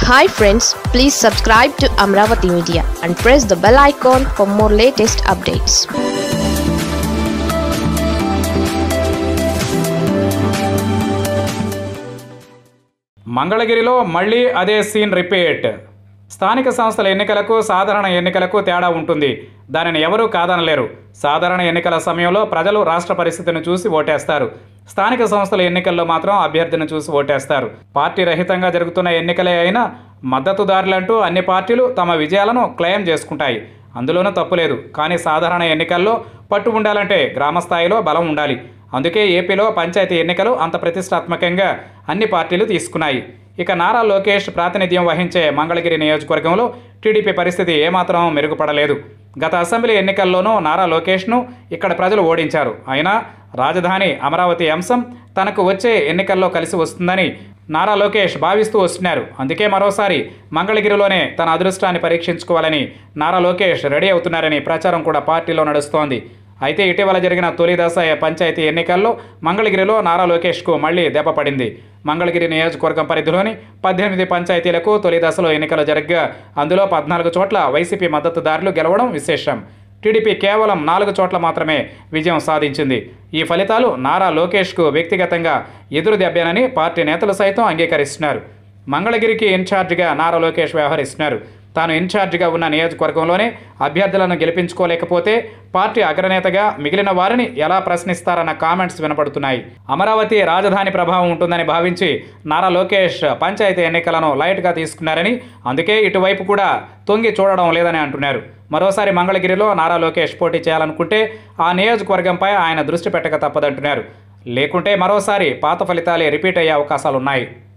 hi friends please subscribe to Amaravati media and press the bell icon for more latest updates మంగళగిరిలో మళ్ళీ అదే scene repeat స్థానిక సంస్థల ఎన్నికలకు సాధారణ ఎన్నికలకు తేడా ఉంటుంది దానిని ఎవరూ కాదనలేరు సాధారణ ఎన్నికల సమయంలో ప్రజలు రాష్ట్ర పరిస్థితిని చూసి ఓటేస్తారు స్థానిక సంస్థల ఎన్నికల్లో మాత్రం అభ్యర్థిని చూసి ఓటేస్తారు పార్టీ రహితంగా జరుగుతున్న ఎన్నికలే అయినా మద్దతుదారులంటూ అన్ని పార్టీలు తమ విజయాలను క్లెయిమ్ చేసుకుంటాయి అందులోనూ తప్పులేదు కానీ సాధారణ ఎన్నికల్లో పట్టు ఉండాలంటే గ్రామ స్థాయిలో బలం ఉండాలి అందుకే ఏపీలో పంచాయతీ ఎన్నికలు అంత ప్రతిష్టాత్మకంగా అన్ని పార్టీలు తీసుకున్నాయి ఇక నారా లోకేష్ ప్రాతినిధ్యం వహించే మంగళగిరి నియోజకవర్గంలో టీడీపీ పరిస్థితి ఏమాత్రం మెరుగుపడలేదు గత అసెంబ్లీ ఎన్నికల్లోనూ నారా లోకేష్ను ఇక్కడ ప్రజలు ఓడించారు అయినా రాజధాని అమరావతి అంశం తనకు వచ్చే ఎన్నికల్లో కలిసి వస్తుందని నారా లోకేష్ భావిస్తూ వస్తున్నారు అందుకే మరోసారి మంగళగిరిలోనే తన అదృష్టాన్ని పరీక్షించుకోవాలని నారా లోకేష్ రెడీ అవుతున్నారని ప్రచారం కూడా పార్టీలో నడుస్తోంది అయితే ఇటీవల జరిగిన తొలి దశ పంచాయతీ ఎన్నికల్లో మంగళగిరిలో నారా లోకేష్కు మళ్లీ దెబ్బ పడింది మంగళగిరి నియోజకవర్గం పరిధిలోని పద్దెనిమిది పంచాయతీలకు తొలి దశలో ఎన్నికలు జరగ్గా అందులో పద్నాలుగు చోట్ల వైసీపీ మద్దతుదారులు గెలవడం విశేషం టీడీపీ కేవలం నాలుగు చోట్ల మాత్రమే విజయం సాధించింది ఈ ఫలితాలు నారా లోకేష్కు వ్యక్తిగతంగా ఎదురు దెబ్బేనని పార్టీ నేతలు సైతం అంగీకరిస్తున్నారు మంగళగిరికి ఇన్ఛార్జిగా నారా లోకేష్ వ్యవహరిస్తున్నారు తాను ఇన్ఛార్జిగా ఉన్న నియోజకవర్గంలోనే అభ్యర్థులను గెలిపించుకోలేకపోతే పార్టీ అగ్రనేతగా మిగిలిన వారిని ఎలా ప్రశ్నిస్తారన్న కామెంట్స్ వినపడుతున్నాయి అమరావతి రాజధాని ప్రభావం ఉంటుందని భావించి నారా లోకేష్ పంచాయతీ ఎన్నికలను లైట్గా తీసుకున్నారని అందుకే ఇటువైపు కూడా తొంగి చూడడం లేదని అంటున్నారు మరోసారి మంగళగిరిలో నారా లోకేష్ పోటీ చేయాలనుకుంటే ఆ నియోజకవర్గంపై ఆయన దృష్టి పెట్టక తప్పదంటున్నారు లేకుంటే మరోసారి పాత ఫలితాలే రిపీట్ అయ్యే అవకాశాలున్నాయి